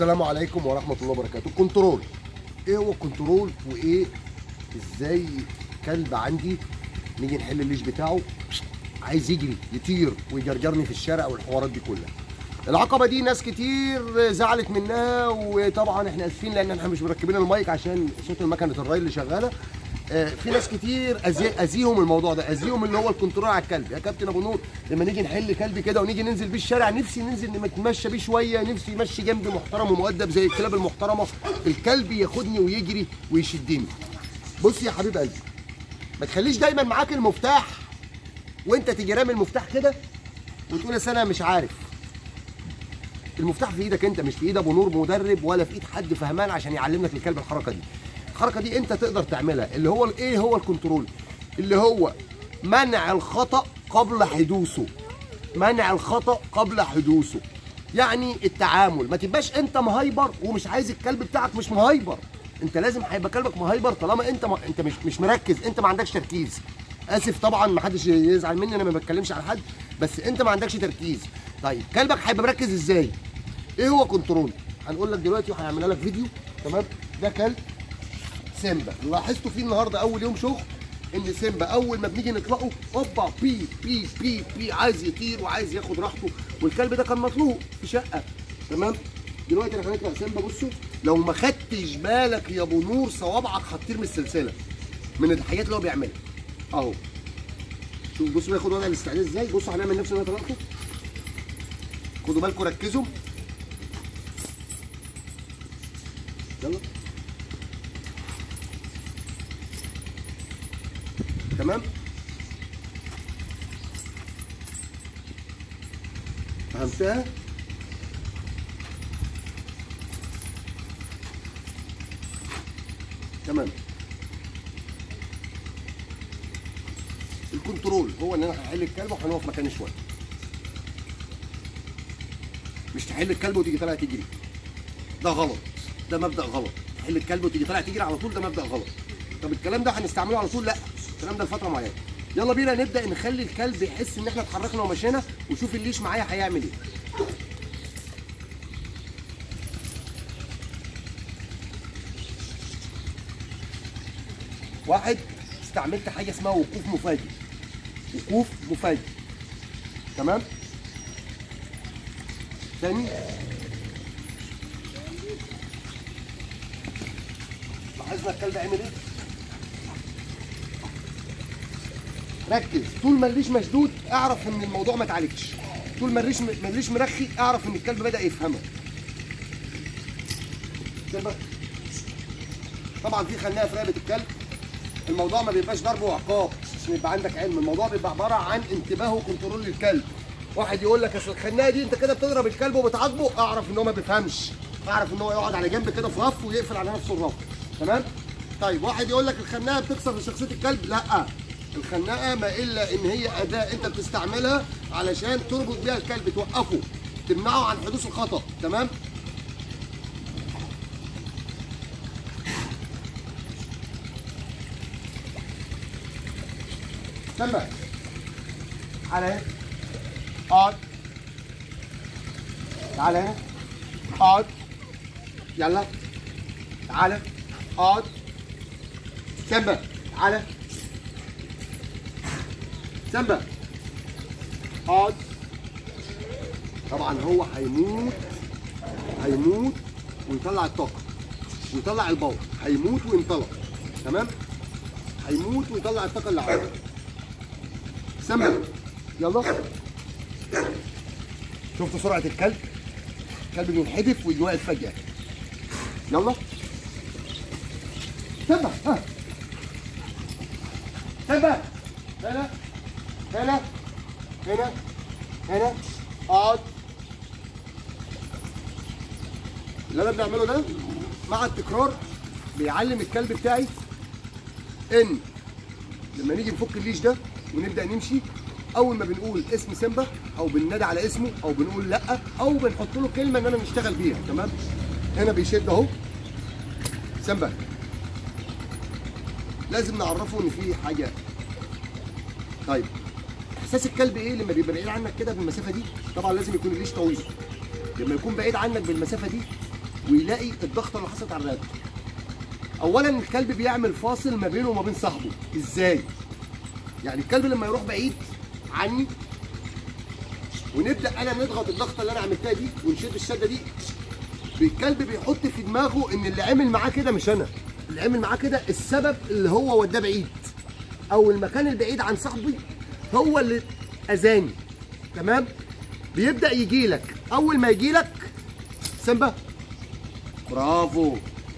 السلام عليكم ورحمه الله وبركاته الكنترول ايه هو الكنترول وايه ازاي كلب عندي نيجي نحل الليش بتاعه عايز يجري يطير ويجرجرني في الشارع والحوارات دي كلها العقبه دي ناس كتير زعلت منها وطبعا احنا اسفين لان احنا مش مركبين المايك عشان صوت المكنه الري اللي شغاله آه، في ناس كتير أذي- اذيهم الموضوع ده اذيهم اللي هو الكنترول على الكلب يا كابتن ابو نور لما نيجي نحل كلب كده ونيجي ننزل بيه الشارع نفسي ننزل نتمشى بيه شويه نفسي يمشي جنبي محترم ومؤدب زي الكلاب المحترمه الكلب ياخدني ويجري ويشدني بص يا حبيب قلبي ما تخليش دايما معاك المفتاح وانت تيجي رامي المفتاح كده وتقول يا انا مش عارف المفتاح في ايدك انت مش في ايد ابو نور مدرب ولا في ايد حد فهمان عشان يعلم لك الكلب الحركه دي الحركه دي انت تقدر تعملها اللي هو ايه هو الكنترول اللي هو منع الخطا قبل حدوثه منع الخطا قبل حدوثه يعني التعامل ما تبقاش انت مهايبر ومش عايز الكلب بتاعك مش مهايبر انت لازم هيبقى كلبك مهايبر طالما انت ما انت مش مش مركز انت ما عندكش تركيز اسف طبعا ما حدش يزعل مني انا ما بتكلمش على حد بس انت ما عندكش تركيز طيب كلبك هيبقى مركز ازاي ايه هو كنترول هنقول لك دلوقتي وهنعملها لك فيديو تمام ده كلب سيمبا لاحظتوا فيه النهارده اول يوم شغل ان سيمبا اول ما بنيجي نطلقه هوبا بي بي بي بي عايز يطير وعايز ياخد راحته والكلب ده كان مطلوق في شقه تمام دلوقتي انا هنطلع سيمبا بصوا لو ما خدتش بالك يا ابو نور صوابعك هتطير من السلسله من الحاجات اللي هو بيعملها اهو شوف بصوا بياخد وضع الاستعداد ازاي بصوا هنعمل نفس اللي انا طلعته خدوا بالكم ركزوا يلا تمام فهمتها تمام الكنترول هو ان انا هحل الكلب وهنقف مكاني شويه مش تحل الكلب وتيجي طالع تجري ده غلط ده مبدا غلط تحل الكلب وتيجي طالع تجري على طول ده مبدا غلط طب الكلام ده هنستعمله على طول لا الكلام ده لفتره معينه يلا بينا نبدا نخلي الكلب يحس ان احنا اتحركنا ومشينا وشوف الليش معايا هيعمل ايه واحد استعملت حاجه اسمها وقوف مفاجئ وقوف مفاجئ تمام تاني لاحظنا الكلب عمل ايه ركز طول ما الليش مشدود اعرف ان الموضوع ما اتعالجش طول ما الليش ما الليش مرخي اعرف ان الكلب بدا يفهمها كده. طبعا في خناقه في رقبه الكلب الموضوع ما بيبقاش ضرب وعقاب عشان يبقى عندك علم الموضوع بيبقى عباره عن انتباه وكنترول للكلب واحد يقول لك اصل الخناقه دي انت كده بتضرب الكلب وبتعاقبه اعرف ان هو ما بيفهمش اعرف ان هو يقعد على جنب كده في رف ويقفل على نفسه الرف تمام طيب واحد يقول لك الخناقه بتكسر في شخصيه الكلب لا الخناقه ما الا ان هي اداه انت بتستعملها علشان تربط بيها الكلب توقفه تمنعه عن حدوث الخطا تمام سمع تعالى هنا اقعد تعالى هنا اقعد يلا تعالى اقعد سمع تعالى سمع اقعد طبعا هو هيموت هيموت ويطلع الطاقه ويطلع الباور هيموت وينطلق تمام هيموت ويطلع الطاقه اللي عنده سمع يلا شفتوا سرعه الكلب الكلب بينحدف ويجي واقف فجاه يلا سمع ها سمع هنا هنا هنا هنا اقعد اللي انا بنعمله ده مع التكرار بيعلم الكلب بتاعي ان لما نيجي نفك الليش ده ونبدا نمشي اول ما بنقول اسم سيمبا او بننادي على اسمه او بنقول لا او بنحط له كلمه ان انا نشتغل بيها تمام هنا بيشد اهو سيمبا لازم نعرفه ان في حاجه طيب احساس الكلب ايه لما بيبقى بعيد عنك كده بالمسافه دي طبعا لازم يكون الليش طويل لما يكون بعيد عنك بالمسافه دي ويلاقي الضغطه اللي حصلت على الرقبه اولا الكلب بيعمل فاصل ما بينه وما بين صاحبه ازاي يعني الكلب لما يروح بعيد عني ونبدا انا نضغط الضغطه اللي انا عملتها دي ونشد الشده دي الكلب بيحط في دماغه ان اللي عمل معاه كده مش انا اللي عمل معاه كده السبب اللي هو وداه بعيد او المكان البعيد عن صاحبي هو اللي اذاني تمام بيبدا يجي لك اول ما يجي لك سامبا برافو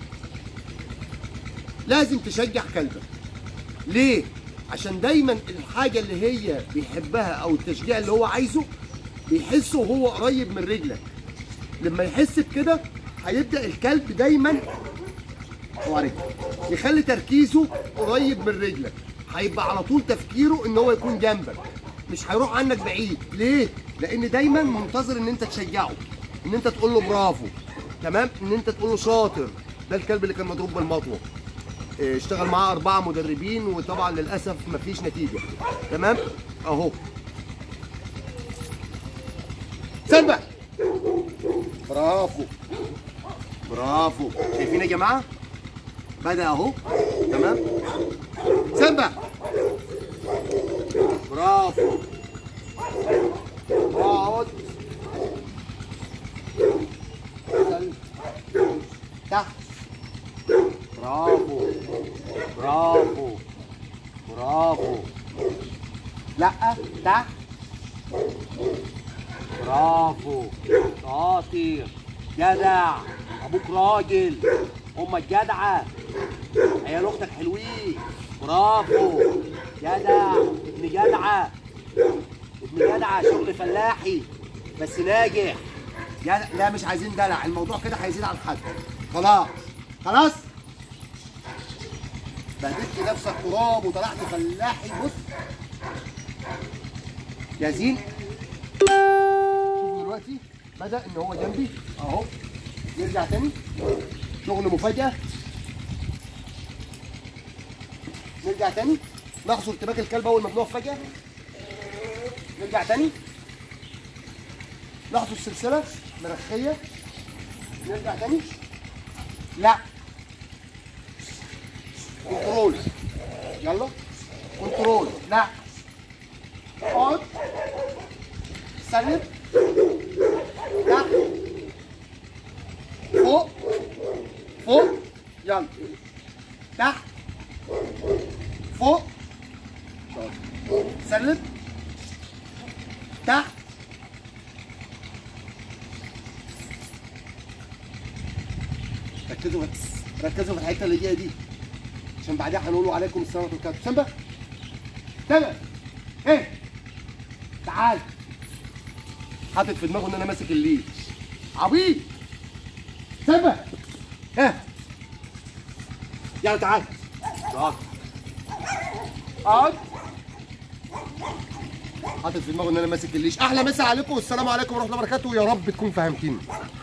لازم تشجع كلبك ليه عشان دايما الحاجه اللي هي بيحبها او التشجيع اللي هو عايزه بيحسه وهو قريب من رجلك لما يحس بكده هيبدا الكلب دايما وعليك يخلي تركيزه قريب من رجلك هيبقى على طول تفكيره ان هو يكون جنبك مش هيروح عنك بعيد ليه لان دايما منتظر ان انت تشجعه ان انت تقول له برافو تمام ان انت تقول له شاطر ده الكلب اللي كان مضروب بالمطوه إيه، اشتغل معاه أربعة مدربين وطبعا للأسف مفيش نتيجة تمام أهو سلمى برافو برافو شايفين يا جماعة بدأ أهو تمام سلمى برافو اقعد سلم. تحت برافو برافو برافو لا تحت برافو شاطر جدع ابوك راجل امك جدعه عيال اختك حلوين برافو جدع ابن جدعه ابن جدعه شغل فلاحي بس ناجح جدع لا مش عايزين دلع الموضوع كده هيزيد عن حد خلاص خلاص بهدلت نفسك تراب وطلعت فلاحي بص جاهزين شوفوا دلوقتي بدا ان هو جنبي اهو يرجع تاني شغل مفاجاه نرجع تاني لاحظوا ارتباك الكلب اول ما بنقف فجاه نرجع تاني لاحظوا السلسله مرخيه نرجع تاني لا كنترول يلا كنترول لا اقعد سلم تحت فوق فوق يلا تحت فوق شاطر. سلم تحت ركزوا بس ركزوا في الحته اللي جايه دي عشان بعدها هنقولوا عليكم السلام ورحمه الله وبركاته سامبا سامبا ايه تعال حاطط في دماغه ان انا ماسك الليل عبيط سامبا ها يلا تعال اقعد اقعد حاطط في دماغه ان انا ماسك الليش احلى مسا عليكم والسلام عليكم ورحمه الله وبركاته ويا رب تكونوا فهمتيني